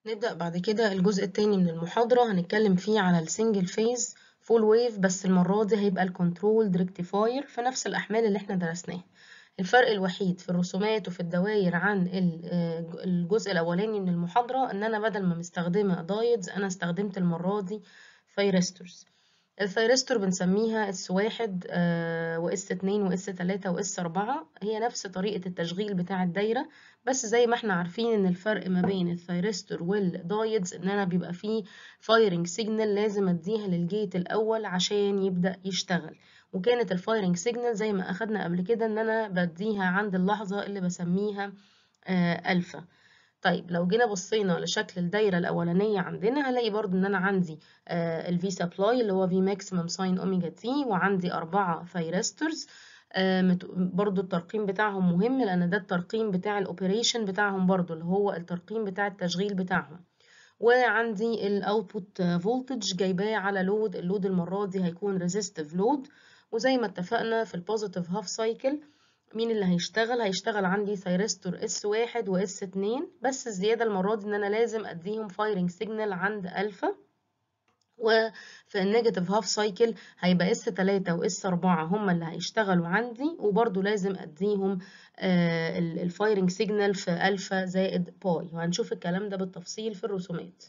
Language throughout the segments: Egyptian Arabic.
نبدأ بعد كده الجزء التاني من المحاضرة هنتكلم فيه على السنجل فيز فول ويف بس المرة دي هيبقى الكنترول ريكتيفاير في نفس الأحمال اللي احنا درسناها الفرق الوحيد في الرسومات وفي الدوائر عن الجزء الأولاني من المحاضرة إن أنا بدل ما مستخدمة دايدز أنا استخدمت المرة دي ثايرستورز الثايرستور بنسميها اس واحد واس اتنين واس تلاتة واس أربعة هي نفس طريقة التشغيل بتاع الدايرة بس زي ما احنا عارفين ان الفرق ما بين الثايرستور والدايدز ان انا بيبقى فيه فايرنج سيجنال لازم اديها للجيت الاول عشان يبدأ يشتغل وكانت الفايرنج سيجنال زي ما اخدنا قبل كده ان انا بديها عند اللحظة اللي بسميها الفا طيب لو جينا بصينا لشكل الدايرة الأولانية عندنا هلاقي برضو إن أنا عندي آه الفي سبلاي اللي هو في ماكسيمم ساين أوميجا تي وعندي أربعة ثايرستورز آه برضو الترقيم بتاعهم مهم لأن ده الترقيم بتاع الأوبريشن بتاعهم برضو اللي هو الترقيم بتاع التشغيل بتاعهم وعندي الاوتبوت فولتج جايباه على لود اللود المرة دي هيكون ريزيستيف لود وزي ما اتفقنا في البوزيتيف هاف سايكل مين اللي هيشتغل هيشتغل عندي ثايرستور اس واحد واس اتنين بس الزيادة المرة دي ان انا لازم اديهم فايرنج سيجنال عند الفا وفي النيجاتيف هاف سايكل هيبقى اس تلاتة واس أربعة هما اللي هيشتغلوا عندي وبرضو لازم اديهم آه الفايرنج سيجنال في الفا زائد باي وهنشوف الكلام ده بالتفصيل في الرسومات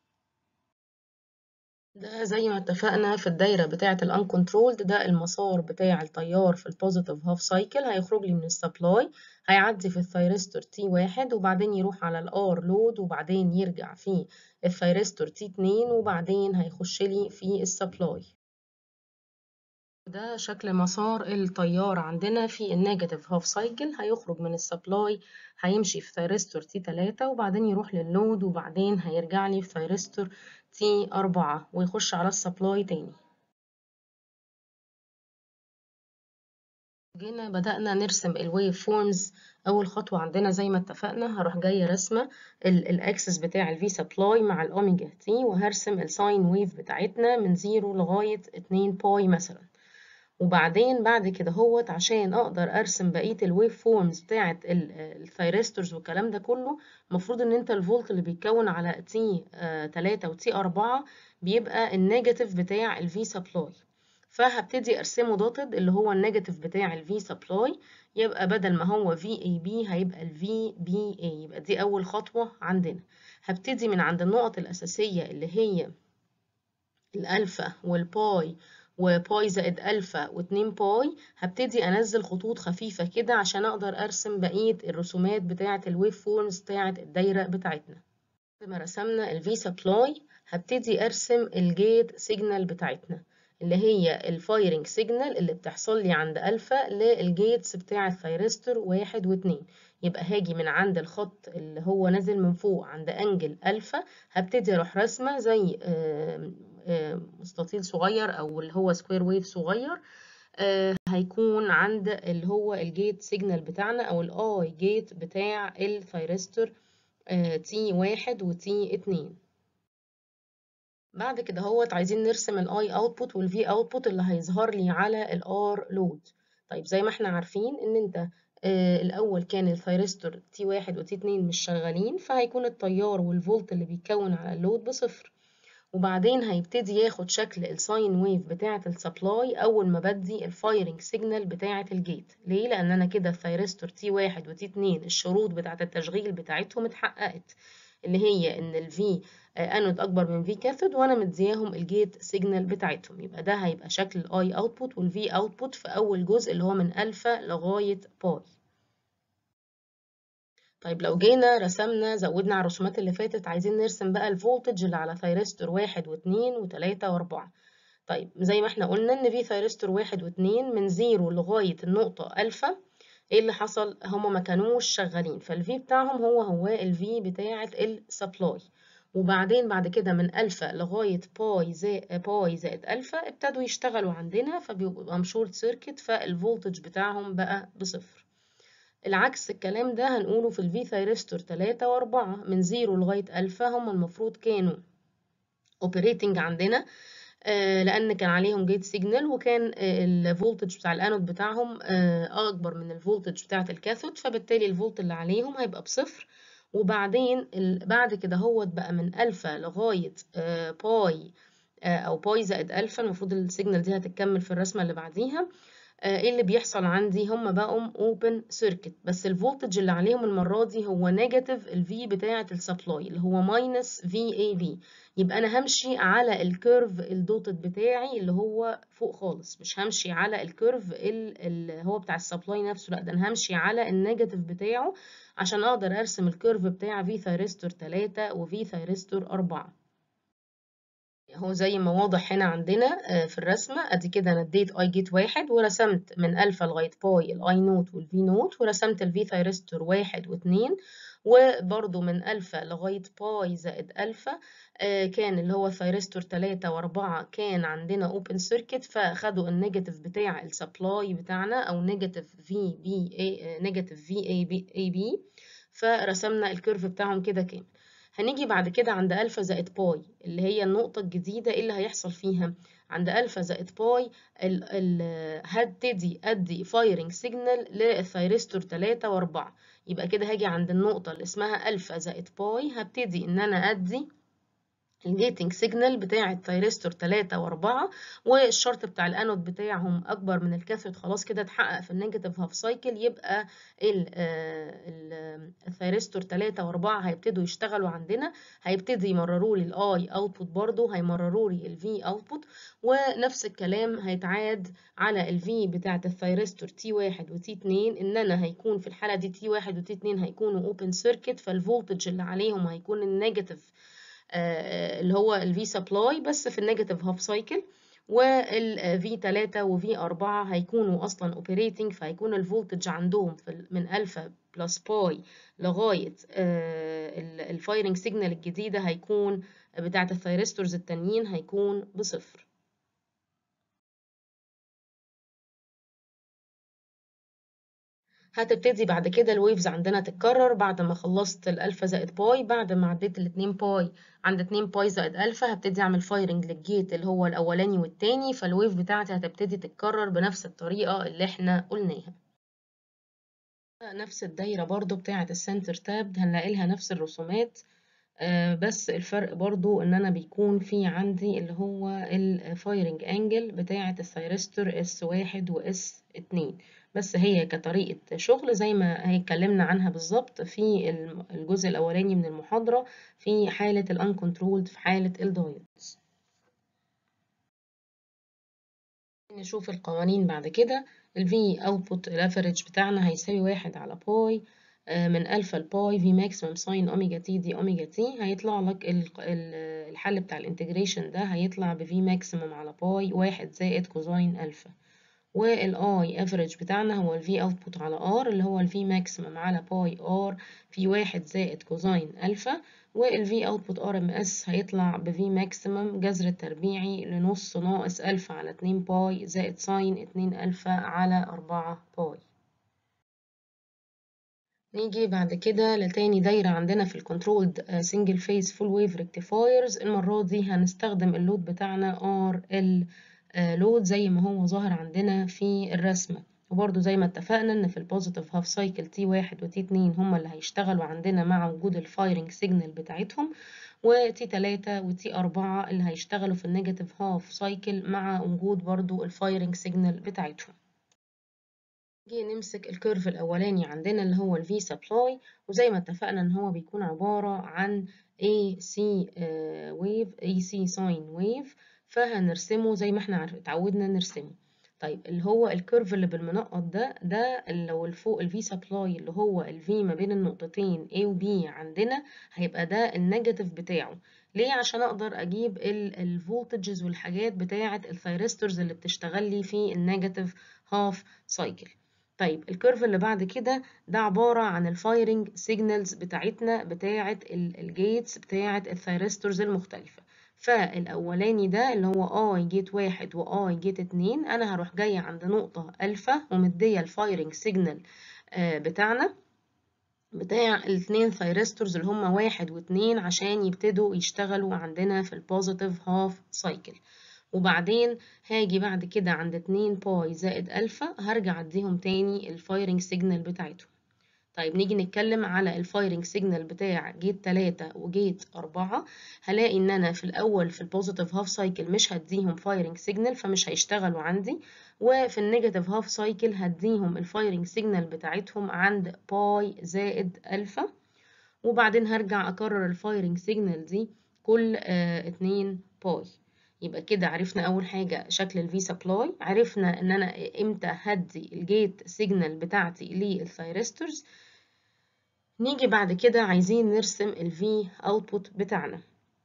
ده زي ما اتفقنا في الدايرة بتاعة الانكنترولد ده المسار بتاع التيار في البوزيتيف هاف سايكل هيخرج لي من السبلاي هيعدي في الثايرستور تي واحد وبعدين يروح على الار لود وبعدين يرجع في الثايرستور تي اتنين وبعدين هيخش لي في السبلاي ده شكل مسار التيار عندنا في النيجاتيف هاف سايكل هيخرج من السبلاي هيمشي في ثايرستور تي تلاتة وبعدين يروح لللود وبعدين هيرجع لي في ثايرستور تي أربعة ويخش على السبلاي تاني جينا بدأنا نرسم الويف فورمز أول خطوة عندنا زي ما اتفقنا هروح جاية رسمة الأكسس بتاع الفي سبلاي مع الأوميجا تي وهرسم الساين ويف بتاعتنا من زيرو لغاية اتنين باي مثلا وبعدين بعد كده هوت عشان اقدر ارسم بقيه الويف فورمز بتاعه الثايرستورز والكلام ده كله المفروض ان انت الفولت اللي بيتكون على تي 3 وتي 4 بيبقى النيجاتيف بتاع الفي سبلاي فهبتدي ارسمه دوتد اللي هو النيجاتيف بتاع الفي سبلاي يبقى بدل ما هو في اي بي هيبقى الفي بي اي يبقى دي اول خطوه عندنا هبتدي من عند النقط الاساسيه اللي هي الالفا والباي وباي زائد ألفا واتنين باي هبتدي أنزل خطوط خفيفة كده عشان أقدر أرسم بقية الرسومات بتاعة الويف فورمز بتاعة الدايرة بتاعتنا بعد ما رسمنا الفي سبلاي هبتدي أرسم الجيت سيجنال بتاعتنا اللي هي الفايرنج سيجنال اللي بتحصل لي عند ألفا للجيتس بتاع الثايرستور واحد واتنين يبقى هاجي من عند الخط اللي هو نازل من فوق عند أنجل ألفا هبتدي أروح رسمة زي مستطيل صغير أو اللي هو سكوير ويف صغير هيكون عند اللي هو الجيت سيجنال بتاعنا أو الآي جيت بتاع الثايرستور تي واحد وتي اتنين بعد كده هوت عايزين نرسم الاي اوتبوت والفي اوتبوت اللي هيظهر لي على الار لود طيب زي ما احنا عارفين ان انت آه الاول كان الثايرستور تي واحد وتي اتنين مش شغالين فهيكون التيار والفولت اللي بيتكون على اللود بصفر وبعدين هيبتدي ياخد شكل الساين ويف بتاعة السبلاي أول ما بدي الفايرنج سيجنال بتاعة الجيت ليه؟ لأن أنا كده الثايرستور تي واحد وتي اتنين الشروط بتاعة التشغيل بتاعتهم اتحققت اللي هي إن الفي انود اكبر من في كاثود وانا مدياهم الجيت سيجنال بتاعتهم يبقى ده هيبقى شكل الاي اوتبوت والفي اوتبوت في اول جزء اللي هو من الفا لغايه باي طيب لو جينا رسمنا زودنا على الرسومات اللي فاتت عايزين نرسم بقى الفولتج اللي على ثايرستور واحد واتنين وتلاتة واربعة طيب زي ما احنا قلنا ان في ثايرستور واحد واتنين من زيرو لغايه النقطه الفا ايه اللي حصل هما ما كانوش شغالين فالفي بتاعهم هو هو الفي بتاعه السبلاي وبعدين بعد كده من ألفا لغاية باي زائد باي زائد ألفا ابتدوا يشتغلوا عندنا فبيبقى شورت سيركت فالفولتج بتاعهم بقى بصفر العكس الكلام ده هنقوله في الفي ثايرستور تلاتة وأربعة من زيرو لغاية ألفا هم المفروض كانوا اوبريتنج عندنا آه لأن كان عليهم جيت سيجنال وكان آه الفولتج بتاع الانود بتاعهم آه أكبر من الفولتج بتاعة الكاثود فبالتالي الفولت اللي عليهم هيبقى بصفر وبعدين ال- بعد كده هوت بقى من ألفا لغاية آه، باي آه، أو باي زائد ألفا المفروض السيجنال دي هتتكمل في الرسمة اللي بعديها آه، ايه اللي بيحصل عندي هم بقوا اوبن سيركت بس الفولتج اللي عليهم المره دي هو نيجاتيف الفي بتاعه السبلاي اللي هو ماينس في اي في يبقى انا همشي على الكيرف الدوتد بتاعي اللي هو فوق خالص مش همشي على الكيرف اللي هو بتاع السبلاي نفسه لا ده انا همشي على النيجاتيف بتاعه عشان اقدر ارسم الكيرف بتاع في ثيرستور 3 وفي ثيرستور 4 هو زي ما واضح هنا عندنا آه، في الرسمة ادي كده انا اديت اي جيت واحد ورسمت من الفا لغاية باي الاي نوت والفي نوت ورسمت الفي ثيرستور واحد واتنين وبرضو من الفا لغاية باي زائد الفا آه، كان اللي هو ثيرستور تلاتة واربعة كان عندنا اوبن سيركت فاخدوا النيجاتيف بتاع السبلاي بتاعنا او نيجاتيف في بي اي نيجاتيف في اي بي اي بي فرسمنا الكيرف بتاعهم كده كامل هنيجي بعد كده عند ألفا زائد باي اللي هي النقطة الجديدة إيه اللي هيحصل فيها عند ألفا زائد باي ال ال هبتدي أدي فايرنج سيجنال للثيرستور 3 و4 يبقى كده هاجي عند النقطة اللي اسمها ألفا زائد باي هبتدي إن أنا أدي الجيتنج سيجنال بتاع الثيرستور 3 و4 والشرط بتاع الانود بتاعهم اكبر من الكاثود خلاص كده اتحقق في النيجاتيف هاف سايكل يبقى الثيرستور 3 و4 هيبتدوا يشتغلوا عندنا هيبتدي يمرروا لي الاي اوتبوت برضو هيمرروا لي الفي اوتبوت ونفس الكلام هيتعاد على الفي بتاعه الثيرستور تي 1 وتي 2 ان انا هيكون في الحاله دي تي 1 وتي 2 هيكونوا اوبن سيركت فالفولتج اللي عليهم هيكون النيجاتيف اللي هو الفي سبلاي بس في النيجاتيف هاف سايكل والفي 3 وفي 4 هيكونوا اصلا اوبريتنج فهيكون الفولتج عندهم في من الفا بلس باي لغايه الفايرنج سيجنال الجديده هيكون بتاعه الثيرستورز التانيين هيكون بصفر هتبتدي بعد كده الويفز عندنا تتكرر بعد ما خلصت الالفا زائد باي بعد ما عديت الاتنين باي عند اتنين باي زائد الفا هبتدي اعمل فايرنج للجيت اللي هو الاولاني والتاني فالويف بتاعتي هتبتدي تتكرر بنفس الطريقه اللي احنا قلناها نفس الدايره برضو بتاعه السنتر تاب هنلاقي لها نفس الرسومات آه بس الفرق برضو ان انا بيكون في عندي اللي هو الفايرنج انجل بتاعه الثيرستور اس واحد واس اتنين بس هي كطريقة شغل زي ما اتكلمنا عنها بالظبط في الجزء الأولاني من المحاضرة في حالة الانكنترولد في حالة الدايودز نشوف القوانين بعد كده ال V output الافريج بتاعنا هيساوي واحد على باي من ألفا لباي في ماكسيمم ساين أوميجا تي دي أوميجا تي هيطلع لك الحل بتاع الانتجريشن ده هيطلع ب V ماكسيمم على باي واحد زائد كوزين ألفا والاي افريج بتاعنا هو الفي اوتبوت على ار اللي هو الفي ماكسيمم على باي ار في واحد زائد كوزين الفا والفي اوتبوت ار ام اس هيطلع بفي ماكسيمم جذر التربيعي لنص ناقص الفا على اتنين باي زائد ساين اتنين الفا على اربعة باي نيجي بعد كده لتاني دايرة عندنا في الكنترولد سنجل فيز فول ويف ريكتيفايرز المرة دي هنستخدم اللود بتاعنا ار ال لود زي ما هو ظاهر عندنا في الرسمة وبرضو زي ما اتفقنا ان في البوزيتيف هاف سايكل تي واحد وتي اتنين هما اللي هيشتغلوا عندنا مع وجود الفايرنج سيجنال بتاعتهم وتي تلاتة وتي أربعة اللي هيشتغلوا في النيجاتيف هاف سايكل مع وجود برضو الفايرنج سيجنال بتاعتهم نيجي نمسك الكيرف الأولاني عندنا اللي هو الفي سبلاي وزي ما اتفقنا ان هو بيكون عبارة عن AC wave AC sine wave فهنرسمه زي ما احنا اتعودنا نرسمه طيب اللي هو الكيرف اللي بالمنقط ده ده لو الفوق الفي سبلاي اللي هو الفي ما بين النقطتين A و B عندنا هيبقى ده النيجاتيف بتاعه ليه عشان اقدر اجيب الفولتجز والحاجات بتاعه الثيرستورز اللي بتشتغل لي في النيجاتيف هاف سايكل طيب الكيرف اللي بعد كده ده عبارة عن الفايرنج سيجنالز بتاعتنا بتاعة الجيتس بتاعة الثيرستورز المختلفة فالأولاني ده اللي هو اي جيت واحد واي جيت اتنين أنا هروح جاية عند نقطة ألفا ومدية الفايرنج سيجنال بتاعنا بتاع الاتنين ثيرستورز اللي هما واحد واتنين عشان يبتدوا يشتغلوا عندنا في البوزيتيف هاف سايكل وبعدين هاجي بعد كده عند اتنين باي زائد ألفا هرجع اديهم تاني الفايرنج سيجنال بتاعتهم طيب نيجي نتكلم على الفايرنج سيجنال بتاع جيت 3 وجيت 4 هلاقي ان انا في الاول في البوزيتيف هاف سايكل مش هديهم فايرنج سيجنال فمش هيشتغلوا عندي وفي النيجاتيف هاف سايكل هديهم الفايرنج سيجنال بتاعتهم عند باي زائد الفا وبعدين هرجع اكرر الفايرنج سيجنال دي كل آه 2 باي يبقى كده عرفنا اول حاجه شكل الفي سبلاي عرفنا ان انا امتى هدي الجيت سيجنال بتاعتي للثايرستورز نيجي بعد كده عايزين نرسم الفي اوتبوت بتاعنا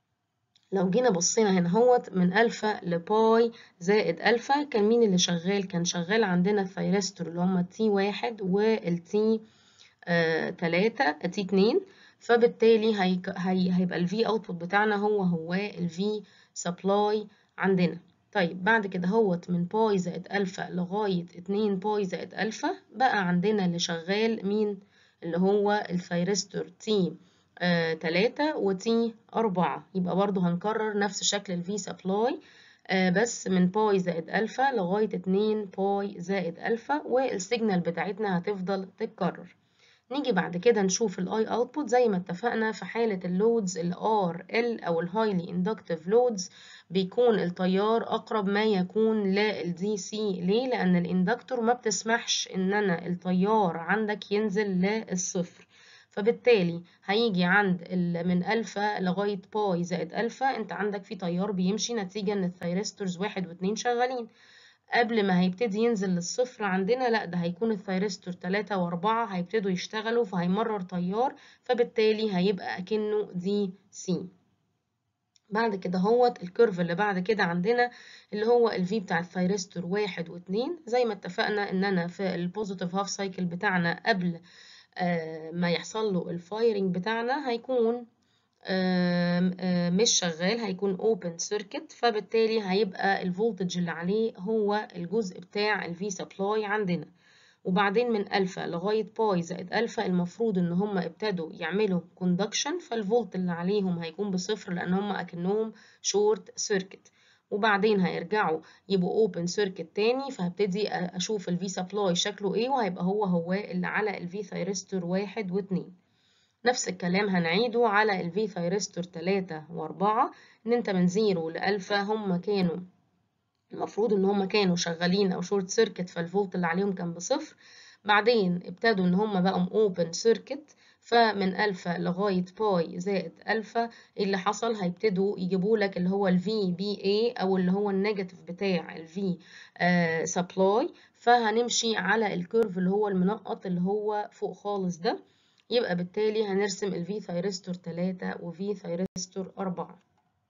لو جينا بصينا هنا هوت من الفا لباي زائد الفا كان مين اللي شغال كان شغال عندنا الثايرستور اللي هما تي واحد والتي آه تلاتة تي اتنين فبالتالي هي هي هيبقى الفي اوتبوت بتاعنا هو هو الفي سبلاي عندنا طيب بعد كده هوت من باي زائد الفا لغاية اتنين باي زائد الفا بقى عندنا اللي شغال مين اللي هو الثايرستور تي آه تلاتة وتي أربعة يبقى برضو هنكرر نفس شكل الفي سبلاي آه بس من باي زائد ألفا لغاية اتنين باي زائد ألفا والسيجنال بتاعتنا هتفضل تتكرر نيجي بعد كده نشوف الاي اوتبوت زي ما اتفقنا في حالة اللودز الار ال او الهايلي اندكتيف لودز بيكون التيار اقرب ما يكون للدي سي ليه لان الاندكتور ما بتسمحش ان انا التيار عندك ينزل للصفر فبالتالي هيجي عند من ألفا لغاية باي زائد ألفا أنت عندك في تيار بيمشي نتيجة إن الثايرستورز واحد واتنين شغالين قبل ما هيبتدي ينزل للصفر عندنا لا ده هيكون الثايرستور تلاتة وأربعة هيبتدوا يشتغلوا فهيمرر تيار فبالتالي هيبقى أكنه دي سي بعد كده هوت الكيرف اللي بعد كده عندنا اللي هو الفي بتاع الثايرستور واحد واتنين زي ما اتفقنا ان انا في البوزيتيف هاف سايكل بتاعنا قبل آه ما يحصل له الفايرنج بتاعنا هيكون آه آه مش شغال هيكون open circuit فبالتالي هيبقى الفولتج اللي عليه هو الجزء بتاع الفي سبلاي عندنا وبعدين من ألفا لغاية باي زائد ألفا المفروض إن هم ابتدوا يعملوا كوندكشن فالفولت اللي عليهم هيكون بصفر لأن هم أكنهم شورت سيركت وبعدين هيرجعوا يبقوا اوبن سيركت تاني فهبتدي اشوف الفي سبلاي شكله ايه وهيبقى هو هو اللي على الفي ثايرستور واحد واتنين نفس الكلام هنعيده على الفي ثايرستور تلاتة واربعة ان انت من زيرو لألفا هم كانوا المفروض ان هم كانوا شغالين او شورت سيركت فالفولت اللي عليهم كان بصفر بعدين ابتدوا ان هم بقوا اوبن سيركت فمن ألفا لغاية باي زائد ألفا اللي حصل هيبتدوا يجيبوا لك اللي هو ال VBA أو اللي هو النيجاتيف بتاع ال V سبلاي فهنمشي على الكيرف اللي هو المنقط اللي هو فوق خالص ده يبقى بالتالي هنرسم ال V ثايرستور 3 و V ثايرستور 4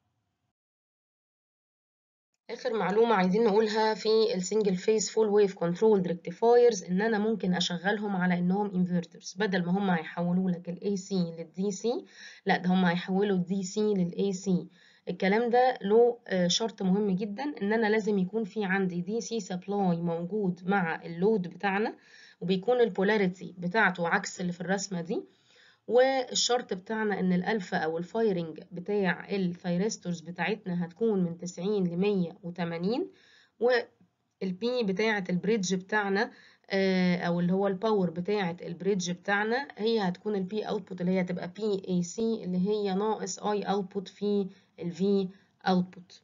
آخر معلومة عايزين نقولها في السنجل فيز فول ويف كنترول ريكتيفايرز إن أنا ممكن أشغلهم على إنهم انفرترز بدل ما هم هيحولوا لك ال AC لل DC لا ده هم هيحولوا ال DC لل AC الكلام ده له شرط مهم جدا إن أنا لازم يكون في عندي DC سبلاي موجود مع اللود بتاعنا وبيكون البولاريتي بتاعته عكس اللي في الرسمة دي والشرط بتاعنا ان الالفا او الفايرنج بتاع الثايرستورز بتاعتنا هتكون من 90 ل 180 والبي بتاعه البريدج بتاعنا او اللي هو الباور بتاعه البريدج بتاعنا هي هتكون البي اوتبوت اللي هي هتبقى بي اي سي اللي هي ناقص اي اوتبوت في الفي اوتبوت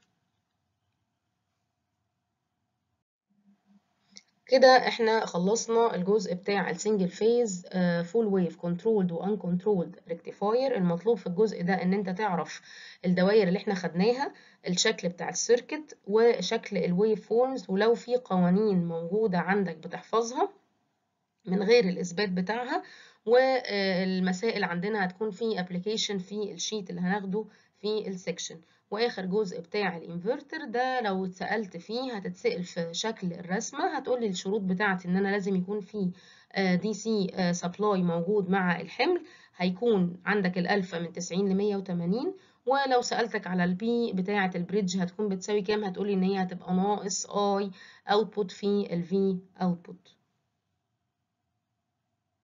كده احنا خلصنا الجزء بتاع السنجل فيز فول ويف كنترولد وان كنترولد ريكتيفاير المطلوب في الجزء ده ان انت تعرف الدوائر اللي احنا خدناها الشكل بتاع السيركت وشكل الويف فورمز ولو في قوانين موجودة عندك بتحفظها من غير الإثبات بتاعها والمسائل عندنا هتكون في ابلكيشن في الشيت اللي هناخده في السكشن واخر جزء بتاع الانفرتر ده لو اتسالت فيه هتتسال في شكل الرسمه هتقولي الشروط بتاعتي ان انا لازم يكون في دي سي سبلاي موجود مع الحمل هيكون عندك الالفا من 90 ل 180 ولو سالتك على البي بتاعه البريدج هتكون بتساوي كام هتقولي ان هي هتبقى ناقص اي اوتبوت في الفي اوتبوت